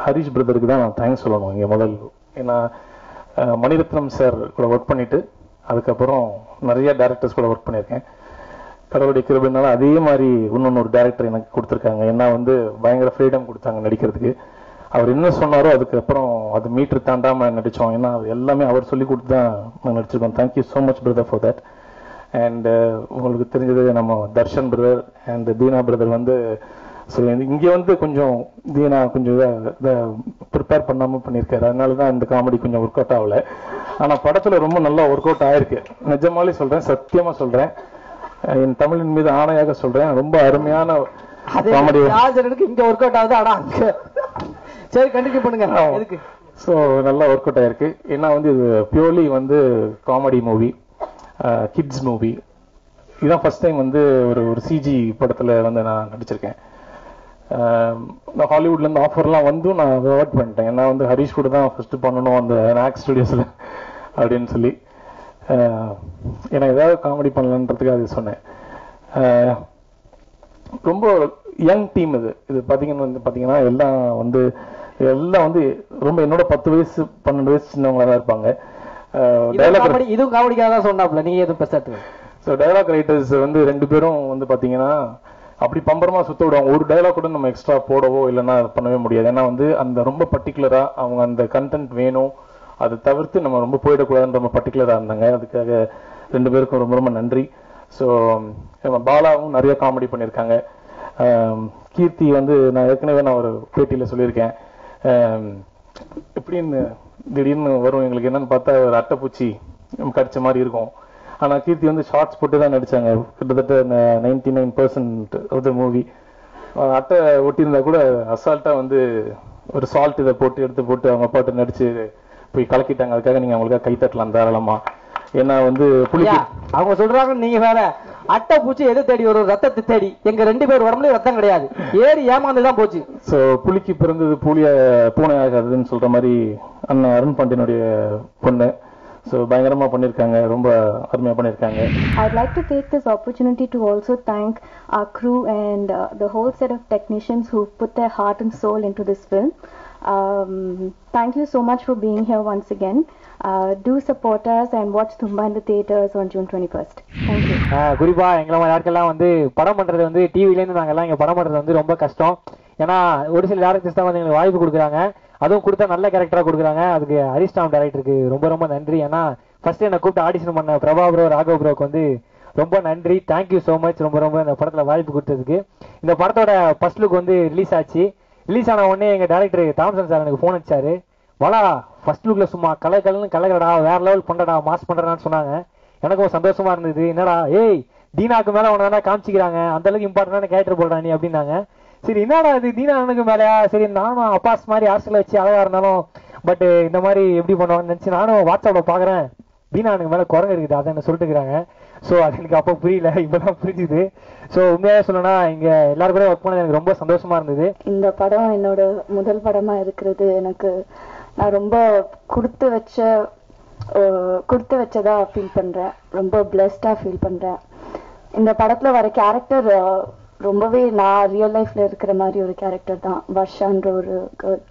ஹரிஷ் பிரதருக்கு தான் நான் தேங்க்ஸ் சொல்லணும் இங்கே முதல் ஏன்னா அஹ், மணிரத்னம் சார் கூட ஒர்க் பண்ணிட்டு அதுக்கப்புறம் நிறைய டேரக்டர்ஸ் கூட ஒர்க் பண்ணியிருக்கேன் கடவுளுடைய கிருபைனால அதே மாதிரி இன்னொன்று ஒரு டேரக்டர் எனக்கு கொடுத்துருக்காங்க ஏன்னா வந்து பயங்கர ஃப்ரீடம் கொடுத்தாங்க நடிக்கிறதுக்கு அவர் என்ன சொன்னாரோ அதுக்கப்புறம் அது மீட்டர் தாண்டாம நடிச்சோம் ஏன்னா அது எல்லாமே அவர் சொல்லி கொடுத்து தான் நாங்கள் நடிச்சிருக்கோம் thank you so much brother for that and உங்களுக்கு தெரிஞ்சது நம்ம Darshan brother and Dheena brother வந்து ஸோ இங்கே வந்து கொஞ்சம் தீனா கொஞ்சம் இதை ப்ரிப்பேர் பண்ணாமல் பண்ணியிருக்காரு அதனால தான் இந்த காமெடி கொஞ்சம் ஒர்க் அவுட் ஆகல ஆனால் படத்தில் ரொம்ப நல்லா ஒர்க் அவுட் ஆயிருக்கு நிஜமாலே சொல்கிறேன் சத்தியமாக சொல்கிறேன் என் தமிழின் மீது ஆணையாக சொல்கிறேன் ரொம்ப அருமையான அது காமெடி ராஜனுக்கு இங்க ஒர்க் அவுட் ஆகுது ஆனா அங்க சரி கண்டினியூ பண்ணுங்க எதுக்கு ஸோ நல்லா ஒர்க் அவுட் ஆயிருக்கு ஏன்னா வந்து இது பியூர்லி வந்து காமெடி மூவி கிட்ஸ் மூவி இதுதான் ஃபர்ஸ்ட் டைம் வந்து ஒரு ஒரு சிஜி படத்தில் வந்து நான் நடிச்சிருக்கேன் ஆஹ் நான் ஹாலிவுட்ல இருந்து ஆஃபர்லாம் வந்தும் நான் அவாய்ட் பண்ணிட்டேன் ஏன்னா வந்து ஹரிஷ் கூட தான் ஃபர்ஸ்ட் பண்ணணும் அந்த நாக் ஸ்டுடியோஸில் அப்படின்னு சொல்லி ஆஹ் ஏன்னா ஏதாவது காமெடி பண்ணலான்றதுக்காக அது சொன்னேன் ஆஹ் ரொம்ப யங் டீம் இது இது பாத்தீங்கன்னா வந்து பாத்தீங்கன்னா எல்லாம் வந்து எல்லாம் வந்து ரொம்ப என்னோட பத்து வயசு பன்னெண்டு வயசு சின்னவங்களா தான் இருப்பாங்க இதுவும் டைலாக் காமெடி இதுவும் காமெடிக்காக தான் சொன்னாப்ல நீங்க எதுவும் பெருசாட்டு ஸோ டைலாக் ரைட்டர்ஸ் வந்து ரெண்டு பேரும் வந்து பாத்தீங்கன்னா அப்படி பம்பரமா சுத்த விடுவாங்க ஒரு டைலாக் கூட நம்ம எக்ஸ்ட்ரா போடவோ இல்லைன்னா அது பண்ணவே முடியாது ஏன்னா வந்து அந்த ரொம்ப பர்டிகுலரா அவங்க அந்த கண்டென்ட் வேணும் அதை தவிர்த்து நம்ம ரொம்ப போயிடக்கூடாதுன்னு ரொம்ப பர்டிகுலரா இருந்தாங்க அதுக்காக ரெண்டு பேருக்கும் ரொம்ப ரொம்ப நன்றி ஸோ நம்ம பாலாவும் நிறைய காமெடி பண்ணியிருக்காங்க ஆம், கீர்த்தி வந்து நான் ஏற்கனவே நான் ஒரு பேட்டியில சொல்லியிருக்கேன் ஆம், எப்படின்னு திடீர்னு வரும் எங்களுக்கு என்னன்னு பார்த்தா ஒரு அட்டைப்பூச்சி கடிச்ச மாதிரி இருக்கும் ஆனா கீர்த்தி வந்து ஷார்ட்ஸ் போட்டு தான் நடிச்சாங்க கிட்டத்தட்ட ninety nine percent of the movie அட்டை ஒட்டியிருந்தா கூட அசால்ட்டா வந்து ஒரு சால்ட் இதை போட்டு எடுத்து போட்டு அவங்க பாட்டு நடிச்சு போய் கலக்கிட்டாங்க அதுக்காக நீங்க அவங்களுக்காக கை தட்டலாம் தாராளமா ஏன்னா வந்து புளிக்கு அவங்க சொல்றாங்க நீங்க வேற அட்டை பூச்சி எது தேடி வரும் ரத்தத்தை தேடி எங்க ரெண்டு பேர் உடம்புல ரத்தம் கிடையாது ஏறி ஏமாந்து தான் போச்சு ஸோ புலிக்கு பிறந்தது பூலிய பூனை ஆகாதுன்னு சொல்ற மாதிரி அண்ணன் அருண் பாண்டியனுடைய பொண்ணு ஸோ பயங்கரமா பண்ணியிருக்காங்க ரொம்ப அருமையா பண்ணியிருக்காங்க I'd like to take this opportunity to also thank our crew and uh, the whole set of technicians who put their heart and soul into this film. Um, thank you so much for being here once again. Uh, do support us and watch Thumba in the theaters on June 21st. Thank you. ஆஹ் குறிப்பா எங்களை மாதிரி ஆட்கள்லாம் வந்து படம் பண்றது வந்து டிவில இருந்து நாங்கெல்லாம் இங்க படம் பண்றது வந்து ரொம்ப கஷ்டம் ஏன்னா ஒரு சில டேரக்டர்ஸ் தான் வந்து எங்களுக்கு வாய்ப்பு கொடுக்குறாங்க அதுவும் கொடுத்தா நல்ல கேரக்டரா கொடுக்குறாங்க அதுக்கு ஹரிஸ்டாம் டேரக்டருக்கு ரொம்ப ரொம்ப நன்றி ஏன்னா ஃபர்ஸ்ட் என்ன கூப்பிட்டு ஆடிஷன் பண்ண பிரபா ப்ரோ ராகவ் ப்ரோக்கு வந்து ரொம்ப நன்றி தேங்க்யூ ஸோ மச் ரொம்ப ரொம்ப இந்த படத்துல வாய்ப்பு கொடுத்ததுக்கு இந்த படத்தோட ஃபர்ஸ்ட் லுக் வந்து ரிலீஸ் ஆச்சு ரிலீஸ் ஆன உடனே எங்க டேரக்டர் தாம்சன் சார் எனக்கு ஃபோன் அடிச்சாரு வளா ஃபர்ஸ்ட் லுக்ல சும்மா கலர் கலர்னு கலகடா வேற லெவல் பண்றடா மாஸ் பண்றடான்னு சொன்னாங்க எனக்கும் சந்தோஷமா இருந்தது என்னடா ஏய் தீனாக்கு மேல உன காமிச்சிக்கிறாங்க அந்த அளவுக்கு இம்பார்ட்டன்டான கேரக்டர் போடுறா நீ அப்படின்னாங்க சரி என்னடா இது தீனா அண்ணனுக்கு மேலயா சரி நானும் அப்பாஸ் மாதிரி ஹாஸ்டல்ல வச்சு அழகா இருந்தாலும் பட் இந்த மாதிரி எப்படி பண்ணுவாங்கன்னு நினைச்சு நானும் வாட்ஸ்அப்ல பாக்குறேன் தீனா அண்ணனுக்கு மேல குரங்கு இருக்குது அதை என்ன சொல்லிட்டு இருக்காங்க சோ அது எனக்கு அப்போ புரியல இப்பதான் புரிஞ்சுது சோ உண்மையாவே சொல்லணும்னா இங்க எல்லாரும் கூட ஒர்க் பண்ணது எனக்கு ரொம்ப சந்தோஷமா இருந்தது இந்த படம் என்னோட முதல் படமா இருக்கிறது எனக்கு நான் ரொம்ப கொடுத்து வச்ச அஹ், கொடுத்து வச்சதா ஃபீல் பண்றேன் ரொம்ப பிளெஸ்டா ஃபீல் பண்றேன் இந்த படத்துல வர கேரக்டர் ரொம்பவே நான் ரியல் லைஃப்ல இருக்கிற மாதிரி ஒரு கேரக்டர் தான் வர்ஷான்ற ஒரு girl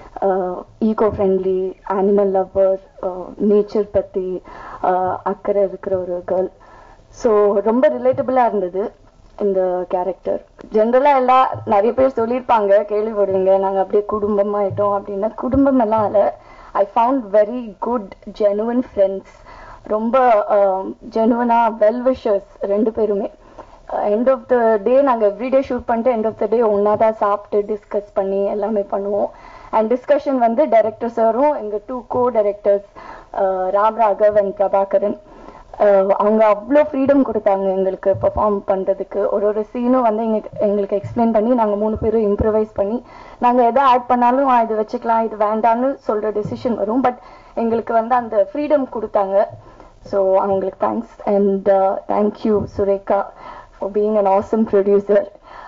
ego friendly animal lover nature பத்தி அஹ், அக்கறை இருக்கிற ஒரு கேர்ள் ஸோ ரொம்ப ரிலேட்டபிளா இருந்தது இந்த கேரக்டர் ஜென்ரலா எல்லாம் நிறைய பேர் சொல்லியிருப்பாங்க கேள்விப்படுவீங்க நாங்க அப்படியே குடும்பமாயிட்டோம் அப்படின்னா குடும்பம் எல்லாம் இல்ல I found very good genuine friends ரொம்ப ஜெனுவனா வெல் விஷர்ஸ் ரெண்டு பேருமே எண்ட் ஆஃப் த டே நாங்க எவ்ரிடே ஷூட் பண்ணிட்டு எண்ட் ஆஃப் த டே ஒன்னா தான் சாப்பிட்டு டிஸ்கஸ் பண்ணி எல்லாமே பண்ணுவோம் அண்ட் டிஸ்கஷன் வந்து டைரக்டர் சாரும் எங்க two co directors Ram Raghav and Prabhakaran அஹ் அவங்க அவ்வளோ ஃப்ரீடம் கொடுத்தாங்க எங்களுக்கு பெர்ஃபார்ம் பண்றதுக்கு ஒரு ஒரு சீனும் வந்து எங்க எங்களுக்கு எக்ஸ்பிளைன் பண்ணி நாங்க மூணு பேரும் இம்ப்ரவைஸ் பண்ணி நாங்க எதை ஆட் பண்ணாலும் ஆ, இது வச்சுக்கலாம் இது வேண்டாம்னு சொல்ற டெசிஷன் வரும் பட் எங்களுக்கு வந்து அந்த ஃப்ரீடம் கொடுத்தாங்க ஸோ அவங்களுக்கு thanks and thank you Surekha for being an awesome producer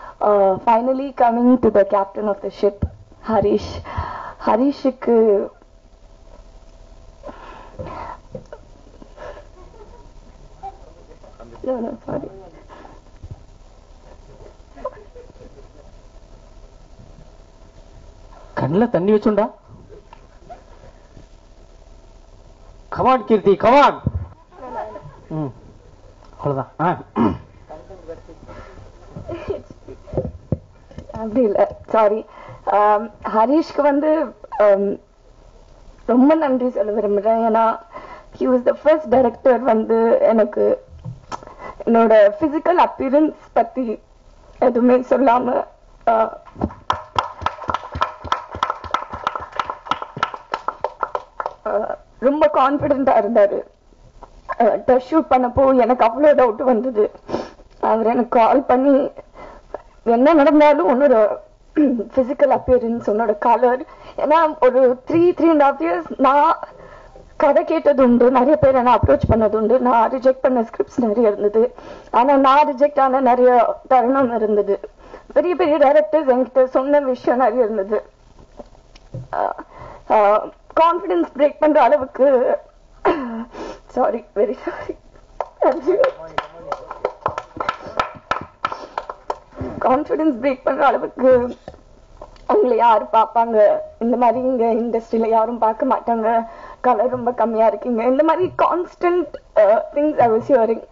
finally coming to the captain of the ship Harish ஹரிஷுக்கு No, no, sorry. கண்ணில் தண்ணி வச்சுண்டா கமான் கீர்த்தி கமான் ம் அவ்வளோதான் ஆ அப்படி இல்ல சாரி ஹரீஷ்க்கு வந்து um, ரொம்ப நன்றி சொல்ல விரும்புறேன் ஏன்னா he was the first director வந்து எனக்கு என்னோட பிசிக்கல் அப்பியரன்ஸ் பத்தி எதுவுமே சொல்லாம uh, uh, ரொம்ப கான்பிடண்டா இருந்தாரு டெஸ்ட் ஷூட் பண்ணப்போ எனக்கு அவ்வளோ டவுட் வந்தது அவர் எனக்கு கால் பண்ணி என்ன நடந்தாலும் உன்னோட பிசிக்கல் அப்பியரன்ஸ் உன்னோட கலர் ஏன்னா ஒரு three three and half years நான் கதை கேட்டது உண்டு நிறைய பேர் என்ன அப்ரோச் பண்ணது உண்டு நான் ரிஜெக்ட் பண்ண ஸ்கிரிப்ட்ஸ் நிறைய இருந்தது ஆனா நான் ரிஜெக்ட் ஆன நிறைய தருணம் இருந்தது பெரிய பெரிய டைரக்டர்ஸ் என்கிட்ட சொன்ன விஷயம் நிறைய இருந்தது கான்ஃபிடன்ஸ் பிரேக் பண்ற அளவுக்கு sorry very sorry confidence break பண்ற அளவுக்கு உங்களை யாரு பார்ப்பாங்க இந்த மாதிரி இங்க இண்டஸ்ட்ரியில யாரும் பார்க்க மாட்டாங்க கலர் ரொம்ப கம்மியா இருக்கீங்க இந்த மாதிரி constant things I was hearing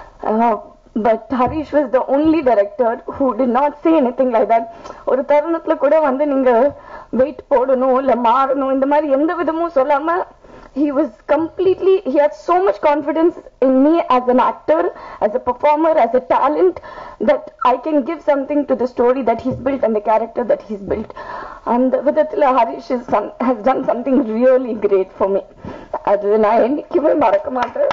but Harish was the only director who did not say anything like that ஒரு தருணத்துல கூட வந்து நீங்க வெயிட் போடணும் இல்ல மாறணும் இந்த மாதிரி எந்த விதமும் சொல்லாம he was completely he had so much confidence in me as an actor as a performer as a talent that i can give something to the story that he's built and the character that he's built and விதத்துல Harish is some, has done something really great for me அது நான் என்னைக்குமே மறக்க மாட்டேன்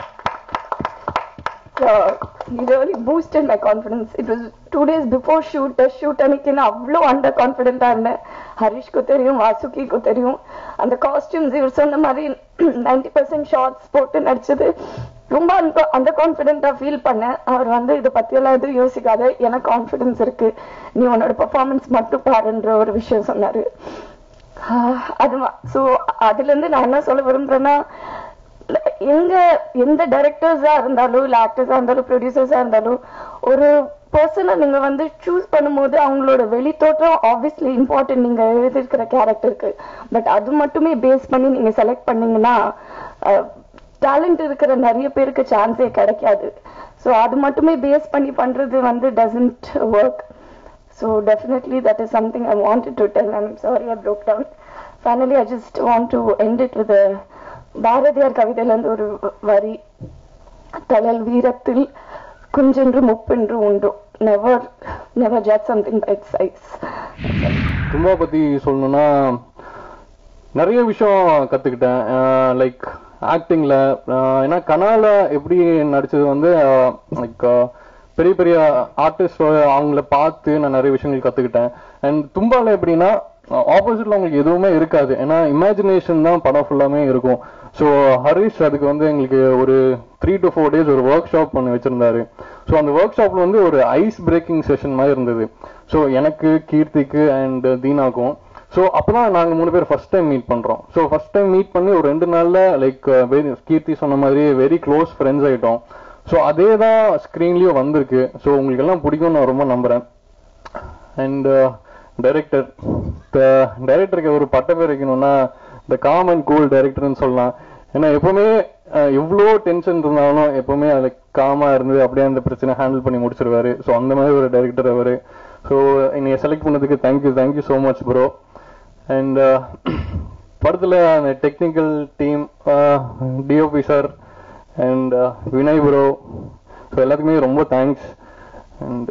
So, he really boosted my confidence. It was two days before shoot, test shoot அன்னைக்கு நான் அவ்வளோ under கான்ஃபிடென்ட்டா இருந்தேன் ஹரிஷ்க்கு தெரியும் வாசுகிக்கு தெரியும் அந்த காஸ்டியூம்ஸ் இவர் சொன்ன மாதிரி நைன்டி பர்சன்ட் ஷார்ட்ஸ் போட்டு நடிச்சது ரொம்ப அந்த அந்த கான்ஃபிடென்ட்டா ஃபீல் பண்ணேன் அவர் வந்து இதை பத்தியெல்லாம் எதுவும் யோசிக்காத எனக்கு கான்ஃபிடன்ஸ் இருக்கு நீ உன்னோட பெர்ஃபார்மன்ஸ் மட்டும் பாருன்ற ஒரு விஷயம் சொன்னாரு ஆஹ் அது ஸோ அதுல இருந்து நான் என்ன சொல்ல விரும்புறேன்னா எங்க எந்த டைரக்டர்ஸா இருந்தாலும் இல்ல ஆக்டர்ஸா இருந்தாலும் ப்ரொடியூசர்ஸா இருந்தாலும் ஒரு பர்சனை நீங்க வந்து சூஸ் பண்ணும்போது அவங்களோட வெளித்தோற்றம் ஆப்வியஸ்லி இம்பார்ட்டன்ட் நீங்க எழுதியிருக்கிற கேரக்டருக்கு பட் அது மட்டுமே பேஸ் பண்ணி நீங்க செலக்ட் பண்ணீங்கன்னா டேலண்ட் இருக்கிற நிறைய பேருக்கு சான்ஸே கிடைக்காது ஸோ அது மட்டுமே பேஸ் பண்ணி பண்றது வந்து doesn't work so definitely that is something I wanted to tell I'm sorry I broke down finally I just want to end it with Bharathiyar கவிதையில இருந்து ஒரு வரி தளல் வீரத்தில் குஞ்சென்று முப்பென்று உண்டு never never judge something by size தும்பா பத்தி சொல்லணும்னா நிறைய விஷயம் கத்துக்கிட்டேன் லைக் ஆக்டிங்ல ஏன்னா கனால எப்படி நடிச்சது வந்து லைக் பெரிய பெரிய ஆர்டிஸ்ட் அவங்கள பார்த்து நான் நிறைய விஷயங்கள் கத்துக்கிட்டேன் அண்ட் தும்பால எப்படின்னா ஆப்போசிட்ல உங்களுக்கு எதுவுமே இருக்காது ஏன்னா இமேஜினேஷன் தான் படம் ஃபுல்லாமே இருக்கும் ஸோ ஹரிஷ் அதுக்கு வந்து எங்களுக்கு ஒரு த்ரீ டு ஃபோர் டேஸ் ஒரு ஒர்க் ஷாப் பண்ணி வச்சிருந்தாரு ஸோ அந்த ஒர்க் ஷாப்ல வந்து ஒரு ஐஸ் பிரேக்கிங் செஷன் மாதிரி இருந்தது ஸோ எனக்கு கீர்த்திக்கு அண்ட் தீனாக்கும் ஸோ அப்பதான் நாங்க மூணு பேர் ஃபர்ஸ்ட் டைம் மீட் பண்றோம் ஸோ ஃபர்ஸ்ட் டைம் மீட் பண்ணி ஒரு ரெண்டு நாள்ல லைக் கீர்த்தி சொன்ன மாதிரி வெரி க்ளோஸ் ஃப்ரெண்ட்ஸ் ஆயிட்டோம் ஸோ அதே தான் ஸ்க்ரீன்லயும் வந்திருக்கு ஸோ உங்களுக்கு எல்லாம் பிடிக்கும்னு நான் ரொம்ப நம்புறேன் அண்ட் டைரக்டர் டைரக்டருக்கு ஒரு பட்ட பேர் வைக்கணும்னா இந்த காமன் கூல் டைரக்டர்னு சொல்லலாம் ஏன்னா எப்பவுமே எவ்வளோ டென்ஷன் இருந்தாலும் எப்பவுமே அதுல காமா இருந்து அப்படியே அந்த பிரச்சனை ஹேண்டில் பண்ணி முடிச்சிருவாரு ஸோ அந்த மாதிரி ஒரு டைரக்டர் அவரு ஸோ என்னைய செலக்ட் பண்ணதுக்கு thank you thank you so much bro and படத்துல அந்த technical team DOP sir and Vinay bro so எல்லாத்துக்குமே ரொம்ப thanks and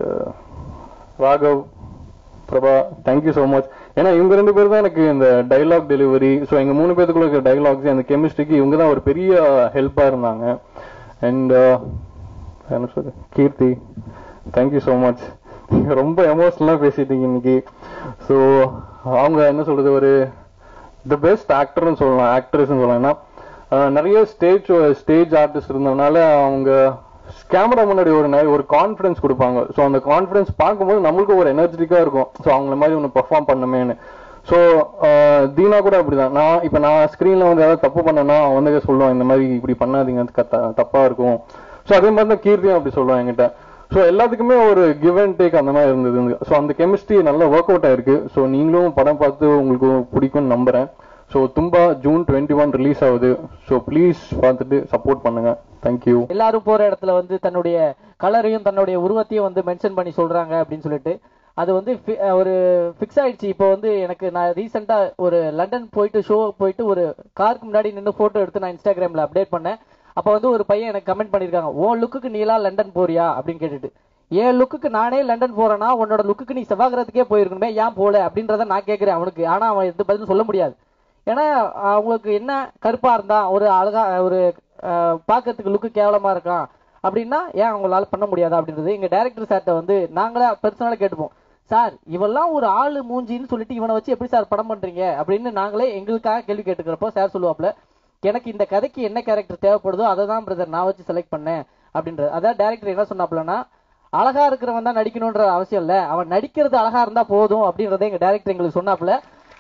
Raghav Prabha thank you so much ஏன்னா இவங்க ரெண்டு பேர் தான் எனக்கு இந்த டைலாக் டெலிவரி ஸோ எங்க மூணு பேத்துக்குள்ள இருக்க டைலாக்ஸ் அந்த கெமிஸ்ட்ரிக்கு இவங்க தான் ஒரு பெரிய ஹெல்ப்பா இருந்தாங்க அண்ட் என்ன சொல்றது கீர்த்தி தேங்க்யூ ஸோ மச் ரொம்ப எமோஷனலா பேசிட்டீங்க இன்னைக்கு ஸோ அவங்க என்ன சொல்றது ஒரு த பெஸ்ட் ஆக்டர்னு சொல்லலாம் ஆக்ட்ரஸ்னு சொல்லலாம் ஏன்னா நிறைய ஸ்டேஜ் ஸ்டேஜ் ஆர்டிஸ்ட் இருந்ததுனால அவங்க கேமரா முன்னாடி ஒரு ஒரு கான்ஃபிடன்ஸ் கொடுப்பாங்க ஸோ அந்த கான்ஃபிடன்ஸ் பார்க்கும்போது நம்மளுக்கு ஒரு எனர்ஜெட்டிக்கா இருக்கும் ஸோ அவங்கள மாதிரி ஒன்று பெர்ஃபார்ம் பண்ணமேன்னு ஸோ தீனா கூட அப்படிதான் நான் இப்போ நான் ஸ்க்ரீன்ல வந்து ஏதாவது தப்பு பண்ணேன்னா அவன் வந்து சொல்லுவான் இந்த மாதிரி இப்படி பண்ணாதீங்க தப்பா இருக்கும் ஸோ அதே மாதிரி தான் கீர்த்தியும் அப்படி சொல்லுவான் என்கிட்ட ஸோ எல்லாத்துக்குமே ஒரு கிவ் அண்ட் டேக் அந்த மாதிரி இருந்தது ஸோ அந்த கெமிஸ்ட்ரி நல்லா ஒர்க் அவுட் ஆயிருக்கு ஸோ நீங்களும் படம் பார்த்து உங்களுக்கு பிடிக்கும்னு நம்புறேன் ஸோ தும்பா ஜூன் டுவெண்ட்டி ஒன் ரிலீஸ் ஆகுது ஸோ ப்ளீஸ் பார்த்துட்டு சப்போர்ட் பண்ணுங்க தேங்க்யூ எல்லாரும் போற இடத்துல வந்து தன்னுடைய கலரையும் தன்னுடைய உருவத்தையும் வந்து மென்ஷன் பண்ணி சொல்றாங்க அப்படின்னு சொல்லிட்டு அது வந்து fi- அஹ் ஒரு ஃபிக்ஸ் ஆயிடுச்சு இப்போ வந்து எனக்கு நான் ரீசெண்டா ஒரு லண்டன் போயிட்டு ஷோ போயிட்டு ஒரு காருக்கு முன்னாடி நின்று போட்டோ எடுத்து நான் இன்ஸ்டாகிராம்ல அப்டேட் பண்ணேன் அப்போ வந்து ஒரு பையன் எனக்கு கமெண்ட் பண்ணிருக்காங்க உன் லுக்குக்கு நீலாம் லண்டன் போறியா அப்படின்னு கேட்டுட்டு என் லுக்குக்கு நானே லண்டன் போறேன்னா உன்னோட லுக்குக்கு நீ செவ்வாகிரகத்துக்கே போயிருக்கணுமே ஏன் போல அப்படின்றத நான் கேட்கிறேன் அவனுக்கு ஆனா அவன் எந்த பதிலும் சொல்ல முடியாது ஏன்னா அவங்களுக்கு என்ன கருப்பா இருந்தா ஒரு அழகா ஒரு அஹ், பார்க்கறதுக்கு லுக்கு கேவலமா இருக்கான் அப்படின்னா ஏன் அவங்களால பண்ண முடியாதா அப்படின்றது எங்க டைரக்டர் சார்ட்ட வந்து நாங்களே பர்சனலா கேட்டுப்போம் சார் இவெல்லாம் ஒரு ஆளு மூஞ்சின்னு சொல்லிட்டு இவனை வச்சு எப்படி சார் படம் பண்றீங்க அப்படின்னு நாங்களே எங்களுக்காக கேள்வி கேட்டுக்கிறப்போ சார் சொல்லுவாப்ல எனக்கு இந்த கதைக்கு என்ன கேரக்டர் தேவைப்படுதோ அதை தான் பிரதர் நான் வச்சு செலக்ட் பண்ணேன் அப்படின்றது அதான் டைரக்டர் என்ன சொன்னாப்லன்னா அழகா இருக்கிறவன் தான் நடிக்கணும்ன்ற அவசியம் இல்ல அவன் நடிக்கிறது அழகா இருந்தா போதும் அப்படின்றத எங்க டைரக்டர் எங்களுக்கு சொன்னாப்ல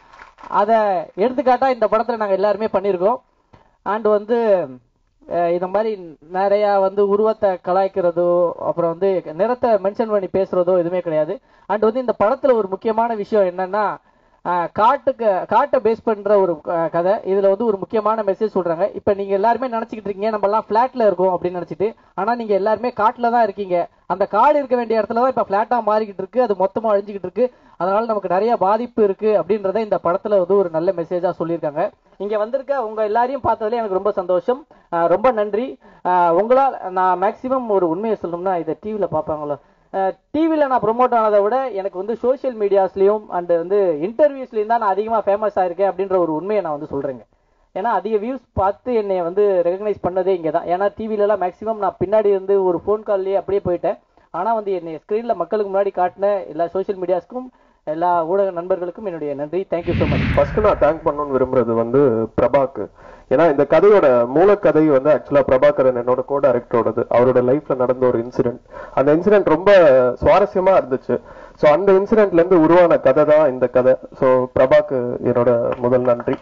அத எடுத்துக்காட்டா இந்த படத்துல நாங்க எல்லாருமே பண்ணியிருக்கோம் அண்ட் வந்து அஹ், இந்த மாதிரி நிறைய வந்து உருவத்தை கலாய்க்கிறதோ அப்புறம் வந்து நிறத்தை மென்ஷன் பண்ணி பேசுறதோ எதுவுமே கிடையாது அண்ட் வந்து இந்த படத்துல ஒரு முக்கியமான விஷயம் என்னன்னா அஹ், காட்டுக்கு காட்டை பேஸ் பண்ற ஒரு க- கதை இதுல வந்து ஒரு முக்கியமான மெசேஜ் சொல்றாங்க இப்ப நீங்க எல்லாருமே நினைச்சுக்கிட்டு இருக்கீங்க நம்ம எல்லாம் பிளாட்ல இருக்கோம் அப்படின்னு நினைச்சிட்டு ஆனா நீங்க எல்லாருமே காட்டுல தான் இருக்கீங்க அந்த காடு இருக்க வேண்டிய இடத்துல தான் இப்ப பிளாட்டா மாறிக்கிட்டு இருக்கு அது மொத்தமா அழிஞ்சுக்கிட்டு இருக்கு அதனால நமக்கு நிறைய பாதிப்பு இருக்கு அப்படின்றத இந்த படத்துல வந்து ஒரு நல்ல மெசேஜா சொல்லியிருக்காங்க இங்க வந்திருக்க உங்க எல்லாரையும் பார்த்ததுல எனக்கு ரொம்ப சந்தோஷம் அஹ் ரொம்ப நன்றி அஹ் உங்களால் நான் மேக்சிமம் ஒரு உண்மையை சொல்லணும்னா இதை டிவியில பார்ப்பாங்களோ டிவியில் நான் ப்ரொமோட் ஆனதை விட எனக்கு வந்து சோஷியல் மீடியாஸ்லயும் அண்ட் வந்து இன்டர்வியூஸ்லயும் தான் நான் அதிகமாக ஃபேமஸ் ஆயிருக்கேன் அப்படின்ற ஒரு உண்மையை நான் வந்து சொல்றேங்க ஏன்னா அதிக வியூஸ் பார்த்து என்னை வந்து ரெகக்னைஸ் பண்ணதே இங்கே தான் ஏன்னா டிவிலலாம் மேக்ஸிமம் நான் பின்னாடி இருந்து ஒரு ஃபோன் கால்லேயே அப்படியே போயிட்டேன் ஆனால் வந்து என்னை ஸ்க்ரீனில் மக்களுக்கு முன்னாடி காட்டின எல்லா சோஷியல் மீடியாஸ்க்கும் எல்லா ஊடக நண்பர்களுக்கும் என்னுடைய நன்றி தேங்க்யூ ஸோ மச் ஃபர்ஸ்ட் நான் தேங்க் பண்ணணும்னு விரும்புறது வந்து பிரபாக்கு ஏன்னா இந்த கதையோட மூலக்கதை வந்து ஆக்சுவலா பிரபாகரன் என்னோட கோ டைரக்டரோடது அவரோட லைஃப்ல நடந்த ஒரு இன்சிடென்ட் அந்த இன்சிடென்ட் ரொம்ப சுவாரஸ்யமா இருந்துச்சு ஸோ அந்த இன்சிடென்ட்ல இருந்து உருவான கதை தான் இந்த கதை ஸோ பிரபாக்கு என்னோட முதல் நன்றி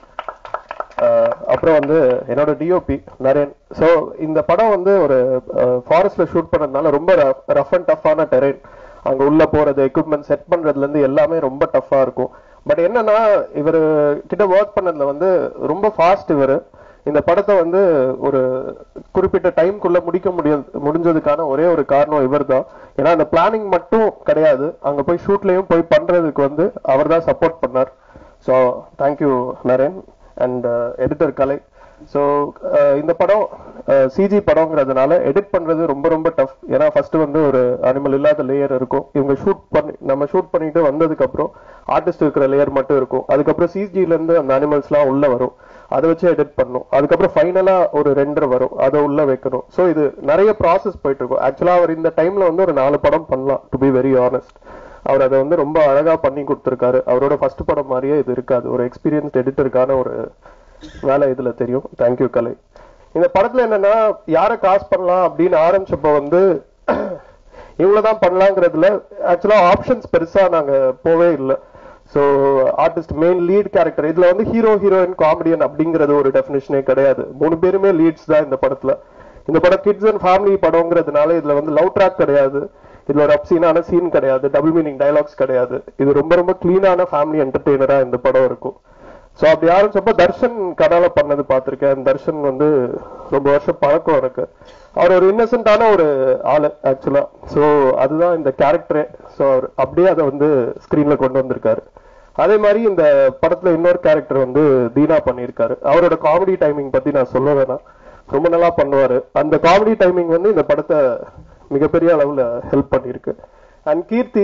அஹ் அப்புறம் வந்து என்னோட டிஓபி நரேன் ஸோ இந்த படம் வந்து ஒரு ஃபாரஸ்ட்ல ஷூட் பண்ணதுனால ரொம்ப ரஃப் அண்ட் டஃப்பான டெரெயின் அங்க உள்ள போறது எக்யூப்மெண்ட் செட் பண்றதுல இருந்து எல்லாமே ரொம்ப டஃப்பா இருக்கும் பட் என்னன்னா இவர் கிட்ட ஒர்க் பண்ணதுல வந்து ரொம்ப ஃபாஸ்ட் இவர் இந்த படத்தை வந்து ஒரு குறிப்பிட்ட டைம்குள்ள முடிக்க முடிய முடிஞ்சதுக்கான ஒரே ஒரு காரணம் இவர் தான் ஏன்னா அந்த பிளானிங் மட்டும் கிடையாது அங்க போய் ஷூட்லயும் போய் பண்றதுக்கு வந்து அவர் தான் சப்போர்ட் பண்ணார் so thank you Naren and editor Kalai so இந்த படம் சிஜி படம்ங்கிறதுனால எடிட் பண்றது ரொம்ப ரொம்ப டஃப் ஏன்னா ஃபர்ஸ்ட் வந்து ஒரு அனிமல் இல்லாத லேயர் இருக்கும் இவங்க ஷூட் பண்ணி நம்ம ஷூட் பண்ணிட்டு வந்ததுக்கு அப்புறம் ஆர்டிஸ்ட் இருக்கிற லேயர் மட்டும் இருக்கும் அதுக்கப்புறம் சிஜில இருந்து அந்த அனிமல்ஸ்லாம் உள்ள வரும் அதை வச்சு எடிட் பண்ணும் அதுக்கப்புறம் ஃபைனலா ஒரு ரெண்டரை வரும் அதை உள்ள வைக்கணும் ஸோ இது நிறைய ப்ராசஸ் போயிட்டு இருக்கும் ஆக்சுவலா அவர் இந்த டைம்ல வந்து ஒரு நாலு படம் பண்ணலாம் டு பி வெரி ஆனஸ்ட் அவர் அதை வந்து ரொம்ப அழகா பண்ணி கொடுத்திருக்காரு அவரோட ஃபர்ஸ்ட் படம் மாதிரியே இது இருக்காது ஒரு எக்ஸ்பீரியன்ஸ்ட் எடிட்டருக்கான ஒரு வேலை இதுல தெரியும் தேங்க்யூ கலை இந்த படத்துல என்னன்னா யாரை காஸ் பண்ணலாம் அப்படின்னு ஆரம்பிச்சப்போ வந்து இவ்வளவுதான் பண்ணலாங்கிறதுல ஆக்சுவலா ஆப்ஷன்ஸ் பெருசா நாங்க போவே இல்லை so artist main lead character இதுல வந்து ஹீரோ ஹீரோயின் காமெடியன் அப்படிங்கிறது ஒரு டெஃபினேஷனே கிடையாது மூணு பேருமே லீட்ஸ் தான் இந்த படத்துல இந்த படம் கிட்ஸ் அண்ட் ஃபேமிலி படம்ங்கிறதுனால இதுல வந்து லவ் ட்ராக் கிடையாது இதுல ஒரு அப்சீனான சீன் கிடையாது டபுள் மீனிங் டயலாக்ஸ் கிடையாது இது ரொம்ப ரொம்ப கிளீனான ஃபேமிலி என்டர்டெய்னரா இந்த படம் இருக்கும் ஸோ அப்படி ஆரம்பிச்சப்போ தர்ஷன் கதால பண்ணது பார்த்திருக்கேன் தர்ஷன் வந்து ரொம்ப வருஷம் பழக்கம் எனக்கு அவர் ஒரு இன்னசென்ட்டான ஒரு ஆளு ஆக்சுவலா ஸோ அதுதான் இந்த கேரக்டரே ஸோ அவர் அப்படியே அதை வந்து ஸ்கிரீன்ல கொண்டு வந்திருக்காரு அதே மாதிரி இந்த படத்துல இன்னொரு கேரக்டர் வந்து தீனா பண்ணியிருக்காரு அவரோட காமெடி டைமிங் பத்தி நான் சொல்ல வேணாம் ரொம்ப நல்லா பண்ணுவாரு அந்த காமெடி டைமிங் வந்து இந்த படத்தை மிகப்பெரிய அளவுல ஹெல்ப் பண்ணியிருக்கு அண்ட் கீர்த்தி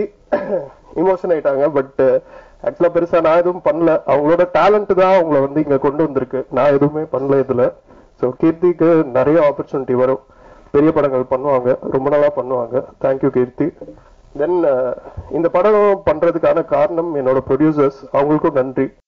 இமோஷன் ஆயிட்டாங்க பட் ஆக்சுவலா பெருசா நான் எதுவும் பண்ணல அவங்களோட டேலண்ட் தான் அவங்கள வந்து இங்க கொண்டு வந்திருக்கு நான் எதுவுமே பண்ணல இதுல ஸோ கீர்த்திக்கு நிறைய ஆப்பர்ச்சுனிட்டி வரும் பெரிய படங்கள் பண்ணுவாங்க ரொம்ப நல்லா பண்ணுவாங்க தேங்க்யூ கீர்த்தி தென் இந்த படம் பண்றதுக்கான காரணம் என்னோட ப்ரொடியூசர்ஸ் அவங்களுக்கும் நன்றி